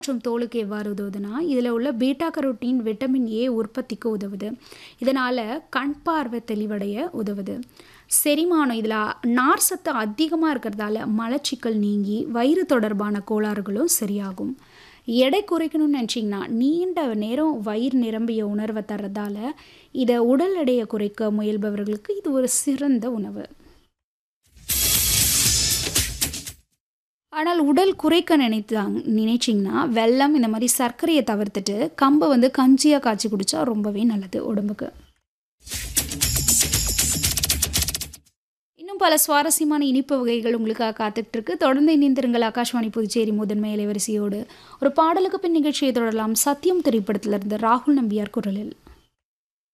மற்றும் தோலுக்கு எவ்வாறு உதவுதுன்னா இதில் உள்ள பீட்டா கரோட்டின் விட்டமின் ஏ உற்பத்திக்கு உதவுது இதனால் கண் பார்வை தெளிவடைய உதவுது செரிமானம் இதில் நார் சத்து அதிகமாக இருக்கிறதால மலச்சிக்கல் நீங்கி வயிறு தொடர்பான கோளாறுகளும் சரியாகும் எடை குறைக்கணும்னு நினச்சிங்கன்னா நீண்ட நேரம் வயிறு நிரம்பிய உணர்வை தர்றதால இதை உடல் எடையை குறைக்க முயல்பவர்களுக்கு இது ஒரு சிறந்த உணவு ஆனால் உடல் குறைக்க நினைத்தாங்க நினைச்சிங்கன்னா வெல்லம் இந்த மாதிரி சர்க்கரையை தவிர்த்துட்டு கம்பை வந்து கஞ்சியாக காய்ச்சி குடித்தா ரொம்பவே நல்லது உடம்புக்கு இன்னும் பல சுவாரஸ்யமான இனிப்பு வகைகள் உங்களுக்காக காத்துட்டு இருக்கு தொடர்ந்து இணைந்திருங்கள் ஆகாஷ்வாணி புதுச்சேரி முதன்மை அலைவரிசையோடு ஒரு பாடலுக்கு பின் நிகழ்ச்சியை தொடரலாம் சத்தியம் திரைப்படத்திலிருந்து ராகுல் நம்பியார் குரலில்